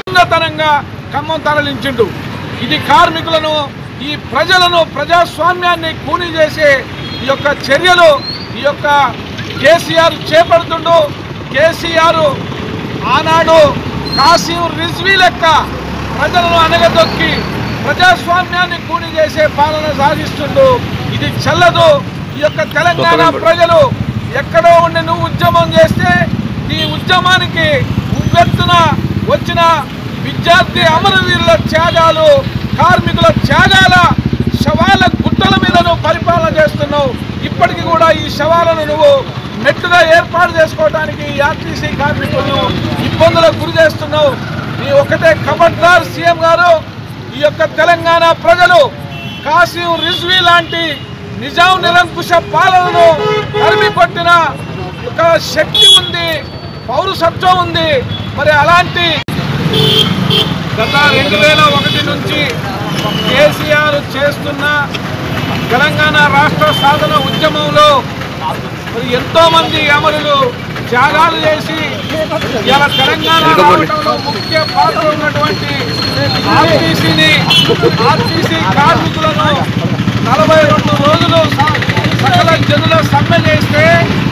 దొంగతనంగా ఖమ్మం తరలించిండు ఇది కార్మికులను ఈ ప్రజలను ప్రజాస్వామ్యాన్ని కూని చేసే ఈ యొక్క చర్యలు ఈ యొక్క కేసీఆర్ చేపడుతుండు కేసీఆర్ ఆనాడు కాసిం రిజ్వీ లెక్క ప్రజలను అనగదొక్కి ప్రజాస్వామ్యాన్ని కూని చేసే పాలన సాగిస్తుండు ఇది చెల్లదు ఈ యొక్క తెలంగాణ ప్రజలు ఎక్కడో ఉండి నువ్వు ఉద్యమం చేస్తే నీ ఉద్యమానికి ఉవ్వెత్తున వచ్చిన విద్యార్థి అమరవీరుల త్యాగాలు కార్మికుల త్యాగాల శవాల గుట్టల మీద నువ్వు పరిపాలన చేస్తున్నావు ఇప్పటికి కూడా ఈ శవాలను నువ్వు మెట్టుగా ఏర్పాటు చేసుకోవడానికి ఈ ఆర్టీసీ కార్మికులను ఇబ్బందులకు గురి చేస్తున్నావు నీ ఒకటే ఖబర్దార్ సీఎం గారు ఈ యొక్క తెలంగాణ ప్రజలు కాసిం రిజ్వీ లాంటి నిజాం నిరంకుశ పాలనను తరిమి కొట్టిన ఒక శక్తి ఉంది పౌరసత్వం ఉంది మరి అలాంటి గత రెండు వేల ఒకటి నుంచి కేసీఆర్ చేస్తున్న తెలంగాణ రాష్ట్ర సాధన ఉద్యమంలో మరి ఎంతో మంది అమరులు త్యాగాలు చేసి ఇలా తెలంగాణ రావడంలో ముఖ్య పాత్ర ఉన్నటువంటి ఆర్టీసీని ఆర్టీసీ కార్మికులను నలభై రెండు రోజులు స- సకల జనుల సమ్మె చేస్తే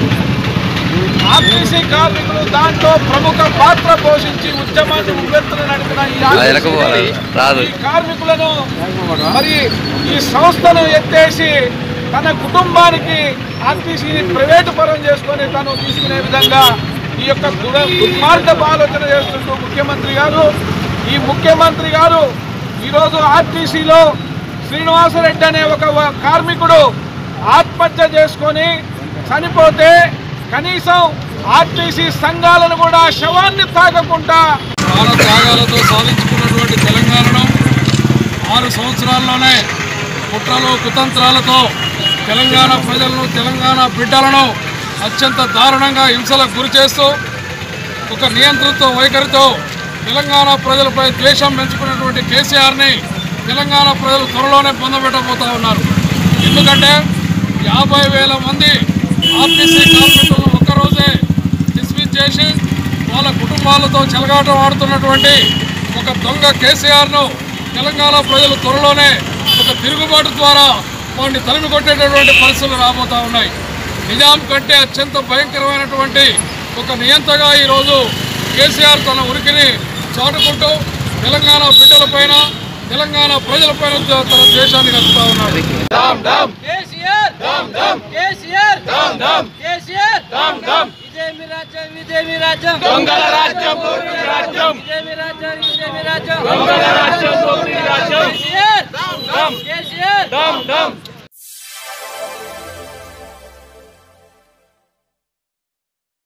ఆర్టీసీ కార్మికులు దాంట్లో ప్రముఖ పాత్ర పోషించి ఉద్యమాన్ని ఉవ్వెత్తున నడిపిన ఈ ఆర్టీసీ రాదు. ఈ కార్మికులను మరి ఈ సంస్థను ఎత్తేసి తన కుటుంబానికి ఆర్టీసీని ప్రైవేటు పరం చేసుకొని తను తీసుకునే విధంగా ఈ యొక్క దుర దుర్మార్గపు ఆలోచన చేస్తుంటూ ముఖ్యమంత్రి గారు ఈ ముఖ్యమంత్రి గారు ఈరోజు ఆర్టీసీలో శ్రీనివాసరెడ్డి అనే ఒక వ- కార్మికుడు ఆత్మహత్య చేసుకొని చనిపోతే కనీసం ఆర్టీసీ సంఘాలను కూడా శవాన్ని తాకకుండా ప్రాణ త్యాగాలతో సాధించుకున్నటువంటి తెలంగాణను ఆరు సంవత్సరాల్లోనే కుట్రలు కుతంత్రాలతో తెలంగాణ ప్రజలను తెలంగాణ బిడ్డలను అత్యంత దారుణంగా హింసలకు గురి చేస్తూ ఒక నియంత్రణతో వైఖరితో తెలంగాణ ప్రజలపై ద్వేషం పెంచుకున్నటువంటి కేసీఆర్ని తెలంగాణ ప్రజలు త్వరలోనే పొందబెట్టబోతా ఉన్నారు ఎందుకంటే యాభై వేల మంది ఆర్టీసీ కార్మికులను ఒక్కరోజే డిస్మిస్ చేసి వాళ్ళ కుటుంబాలతో చెలగాటం ఆడుతున్నటువంటి ఒక దొంగ కేసీఆర్ను తెలంగాణ ప్రజలు త్వరలోనే ఒక తిరుగుబాటు ద్వారా వాడిని తరిమి కొట్టేటటువంటి పరిస్థితులు రాబోతా ఉన్నాయి నిజాం కంటే అత్యంత భయంకరమైనటువంటి ఒక నియంతగా ఈరోజు కేసీఆర్ తన ఉనికిని చాటుకుంటూ తెలంగాణ బిడ్డలపైన తెలంగాణ ప్రజలపైన తన దేశాన్ని కలుపుతా ఉన్నాడు కేసీఆర్ కేసీఆర్ కేసీఆర్ ఇదేమి రాజ్యం ఇదేమి రాజ్యం దొంగల రాజ్యం, దోపిడీ రాజ్యం. ఇదేమి రాజ్యం ఇదేమి రాజ్యం